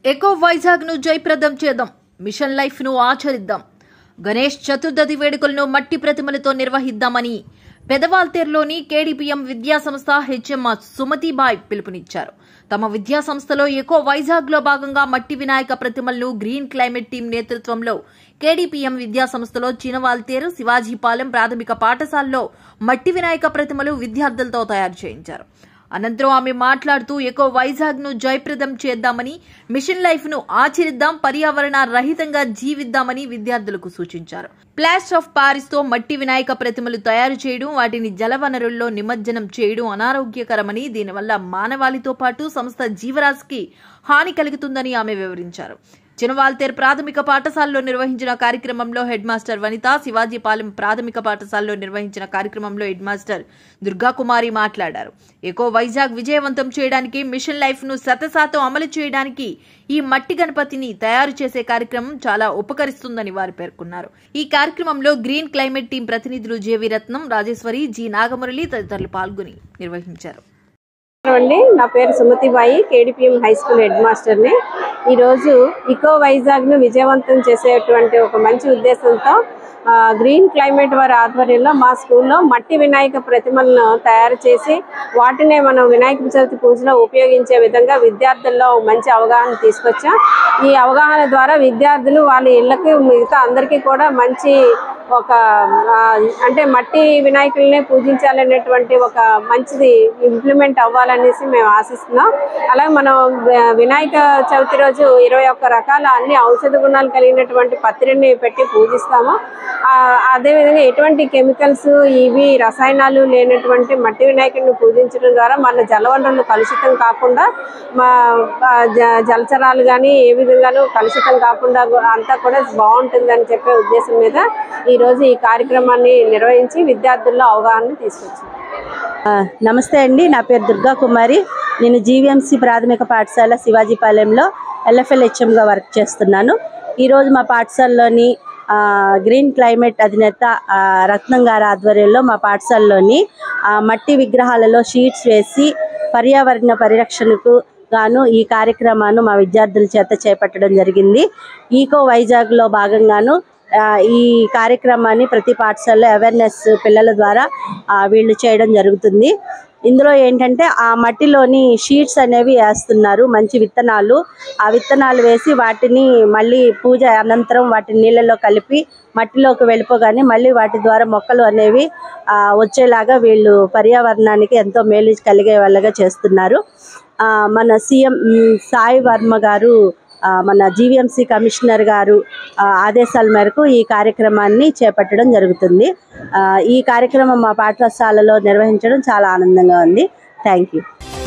echo Vizag ను జయప్రదం చేద్దాం మిషన్ లైఫ్ ను ఆచరిద్దాం గణేష్ చతుర్థి వేడుకలను మట్టి ప్రతిమలతో నిర్వహిద్దామని పెదవాల్తేరులోని కేడీపీఎం విద్యా సంస్థ హెచ్ఎం సుమతిబాయ్ పిలుపునిచ్చారు తమ విద్యా సంస్థలో ఎకో వైజాగ్ లో భాగంగా మట్టి వినాయక ప్రతిమలను గ్రీన్ క్లైమేట్ టీం నేతృత్వంలో కేడీపీఎం విద్యా సంస్థలో చినవాల్తేరు శివాజీపాలెం ప్రాథమిక పాఠశాలలో మట్టి వినాయక ప్రతిమలు విద్యార్థులతో తయారు చేయించారు అనంతరం ఆమె మాట్లాడుతూ ఎకో వైజాగ్ ను జయప్రదం చేద్దామని మిషన్ లైఫ్ ను ఆచరిద్దాం పర్యావరణ రహితంగా జీవిద్దామని విద్యార్థులకు సూచించారు ప్లాస్టర్ ఆఫ్ పారిస్ తో మట్టి వినాయక ప్రతిమలు తయారు చేయడం వాటిని జలవనరుల్లో నిమజ్జనం చేయడం అనారోగ్యకరమని దీనివల్ల మానవాళితో పాటు సంస్థ జీవరాశికి హాని కలుగుతుందని ఆమె వివరించారు చినవాల్తేర్ ప్రాథమిక పాఠశాలలో నిర్వహించిన కార్యక్రమంలో హెడ్ మాస్టర్ వనిత శివాజీపాలెం ప్రాథమిక పాఠశాలలో నిర్వహించిన కార్యక్రమంలో హెడ్ మాస్టర్ దుర్గాకుమారి మాట్లాడారు ఎకో వైజాగ్ విజయవంతం చేయడానికి మిషన్ లైఫ్ ను శతశాతం అమలు చేయడానికి ఈ మట్టి గణపతిని తయారు చేసే కార్యక్రమం చాలా ఉపకరిస్తుందని వారు పేర్కొన్నారు ఈ కార్యక్రమంలో గ్రీన్ క్లైమేట్ టీం ప్రతినిధులు జేవి రత్నం రాజేశ్వరి జి నాగమురళి తదితరులు పాల్గొని నిర్వహించారు అండి నా పేరు Sumathibai KDPM high school head మాస్టర్ని ఈరోజు ఇకో వైజాగ్ను విజయవంతం చేసేటువంటి ఒక మంచి ఉద్దేశంతో ఆ, గ్రీన్ క్లైమేట్ వారి ఆధ్వర్యంలో మా స్కూల్లో మట్టి వినాయక ప్రతిమలను తయారు చేసి వాటినే మనం వినాయక చవితి పూజలో ఉపయోగించే విధంగా విద్యార్థుల్లో ఒక మంచి అవగాహన తీసుకొచ్చాం ఈ అవగాహన ద్వారా విద్యార్థులు వాళ్ళ ఇళ్ళకి మిగతా అందరికీ కూడా మంచి ఒక ఆ, అంటే మట్టి వినాయకుల్ని పూజించాలనేటువంటి ఒక మంచిది ఇంప్లిమెంట్ అవ్వాలనేసి మేము ఆశిస్తున్నాం అలాగే మనం వి- వినాయక చవితి రోజు ఇరవై ఒక్క రకాల అన్ని ఔషధ గుణాలు కలిగినటువంటి పత్రిని పెట్టి పూజిస్తాము ఆ, అదేవిధంగా ఎటువంటి కెమికల్స్ ఇవి రసాయనాలు లేనటువంటి మట్టి వినాయకుడిని పూజించడం ద్వారా మన జలవనరులు కలుషితం కాకుండా మా ఆ, జ- జలచరాలు కానీ ఏ విధంగానూ కలుషితం కాకుండా గు- అంతా కూడా బాగుంటుందని చెప్పే ఉద్దేశం మీద ఈరోజు ఈ కార్యక్రమాన్ని నిర్వహించి విద్యార్థుల్లో అవగాహన తీసుకొచ్చాం ఆ, నమస్తే అండి నా పేరు దుర్గా కుమారి నేను జీవీఎంసీ ప్రాథమిక పాఠశాల శివాజీపాలెంలో ఎల్ఎఫ్ఎల్హెచ్ఎంగా వర్క్ చేస్తున్నాను ఈరోజు మా పాఠశాలలోని ఆ, గ్రీన్ క్లైమేట్ అధినేత ఆ, రత్నం గారి ఆధ్వర్యంలో మా పాఠశాలలోని ఆ, మట్టి విగ్రహాలలో షీట్స్ వేసి పర్యావరణ పరిరక్షణకు గాను ఈ కార్యక్రమాన్ని మా విద్యార్థుల చేత చేపట్టడం జరిగింది ఈకో వైజాగ్లో భాగంగాను ఆ, ఈ కార్యక్రమాన్ని ప్రతి పాఠశాలలో అవేర్నెస్ పిల్లల ద్వారా ఆ, వీళ్ళు చేయడం జరుగుతుంది ఇందులో ఏంటంటే ఆ మట్టిలోని షీట్స్ అనేవి వేస్తున్నారు మంచి విత్తనాలు ఆ విత్తనాలు వేసి వాటిని మళ్ళీ పూజ అనంతరం వాటిని నీళ్ళలో కలిపి మట్టిలోకి వెళ్ళిపోగానే మళ్ళీ వాటి ద్వారా మొక్కలు అనేవి ఆ, వచ్చేలాగా వీళ్ళు పర్యావరణానికి ఎంతో మేలు కలిగే వాళ్ళగా చేస్తున్నారు ఆ, మన సీఎం మ్, సాయి వర్మ గారు ఆ, మన జీవీఎంసీ కమిషనర్ గారు ఆ, ఆదేశాల మేరకు ఈ కార్యక్రమాన్ని చేపట్టడం జరుగుతుంది ఆ, ఈ కార్యక్రమం మా పాఠశాలలో నిర్వహించడం చాలా ఆనందంగా ఉంది థ్యాంక్ యూ